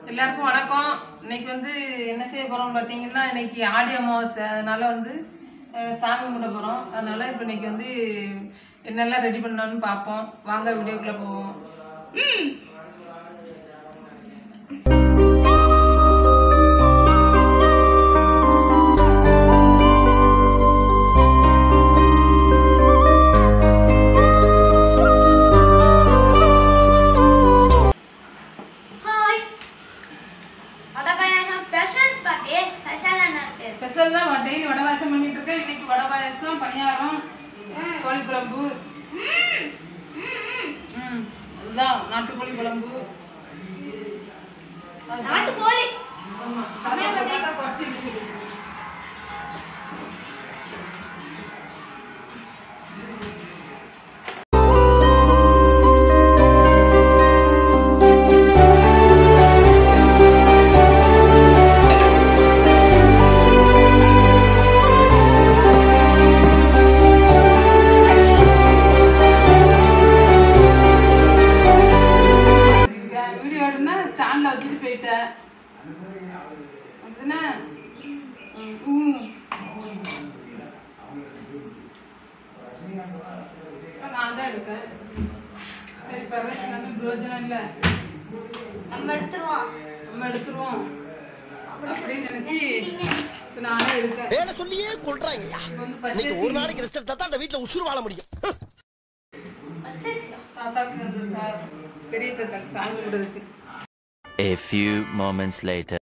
எல்லாருக்கும் வணக்கம் இன்னைக்கு வந்து என்ன செய்ய போறோம் பார்த்தீங்கன்னா இன்னைக்கு ஆடி அமாவாசை அதனால வந்து அஹ், சாமி கும்பிட போறோம் அதனால இப்போ இன்னைக்கு வந்து என்னெல்லாம் ரெடி பண்ணணும்னு பார்ப்போம் வாங்க வீடியோக்குள்ள போவோம் ஹாய் வடபாயாசம் ஸ்பெஷல் பாட்டி ஸ்பெஷல் என்ன இருக்கு ஸ்பெஷல் தான் டெய்லி வடை பாயசம் பண்ணிட்டு இருக்கேன் இன்னைக்கு வடை பாயசம் பணியாரம் கோழி குழம்பு ம் அதுதான் நாட்டுக்கோழி குழம்பு அதுதான். நாட்டுக்கோழி ஆமா கடையில பார்த்தா குறைச்சி இருக்குது. வீடியோ எடுனா ஸ்டாண்ட்ல வச்சுட்டு போயிட்டேன் அப்படிதானே ம், ம். இப்ப நான் தான் எடுக்கேன் சரி பரவாயில்ல நம்ம பிரயோஜனம் இல்லை நம்ம எடுத்துருவோம் நம்ம எடுத்துருவோம் அப்படின்னு நினைச்சு இப்ப நானே எடுக்கேன் வேலை சொல்லியே கொள்றாங்கய்யா இப்ப வந்து இன்னைக்கு ஒரு பச்சரிசி நாளைக்கு ரெஸ்ட் எடுத்தா தான் அந்த வீட்டுல உசுறு வாழ முடியும் பச்சரிசியா? தாத்தாக்கு அந்த சா- பெரிய தாத்தாக்கு சாமி கும்பிடுறதுக்கு A few moments later.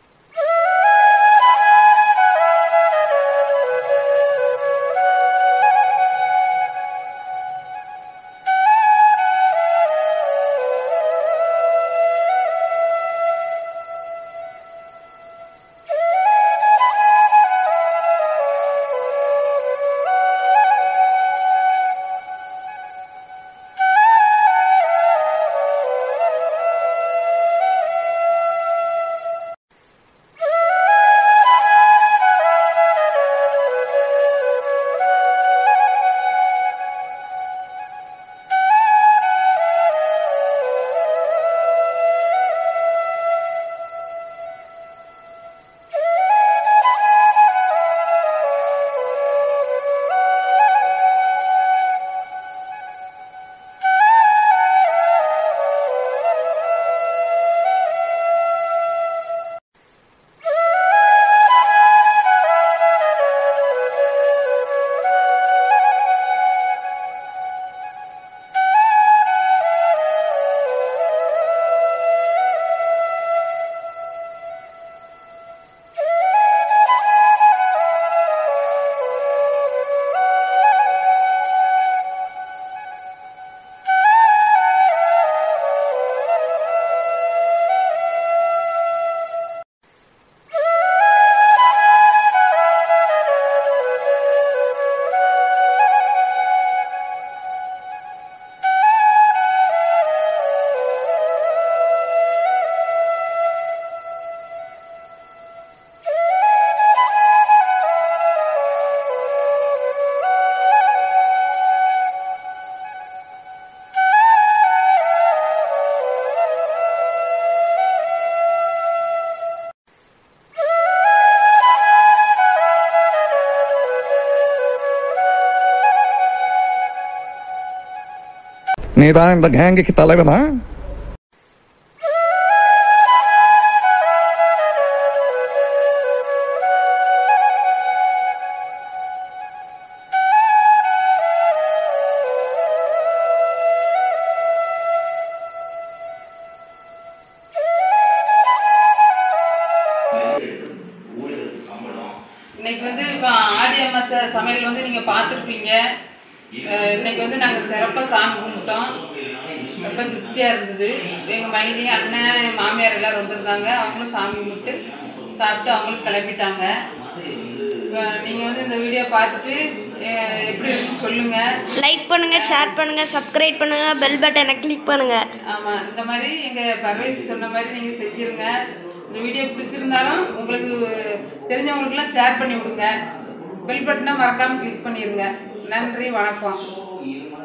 நீதான் இந்த கேங்குக்கு தலைவனா இன்னைக்கு வந்து இப்போ ஆடி அமாசை சமையல் வந்து நீங்கள் பார்த்துருப்பீங்க அஹ் இன்னைக்கு வந்து நாங்கள் சிறப்பாக சாமி கும்பிட்டோம் ரொம்ப திருப்தியாக இருந்தது எங்கள் மைனி அண்ணன் என் மாமியார் எல்லாரும் வந்திருந்தாங்க அவங்களும் சாமி கும்பிட்டு சாப்பிட்டு அவங்களும் கிளம்பிட்டாங்க நீங்கள் வந்து இந்த வீடியோ பார்த்துட்டு அஹ் எப்படி இருக்குன்னு சொல்லுங்கள் லைக் பண்ணுங்க ஷேர் பண்ணுங்க சப்ஸ்கிரைப் பண்ணுங்க பெல் பட்டனை கிளிக் பண்ணுங்க ஆமாம் இந்த மாதிரி எங்கள் பர்வேஸ் சொன்ன மாதிரி நீங்கள் செஞ்சுருங்க இந்த வீடியோ பிடிச்சிருந்தாலும் உங்களுக்கு தெரிஞ்சவங்களுக்கெல்லாம் ஷேர் பண்ணி விடுங்க பெல் பட்டனை மறக்காமல் கிளிக் பண்ணிடுங்க நன்றி வணக்கம்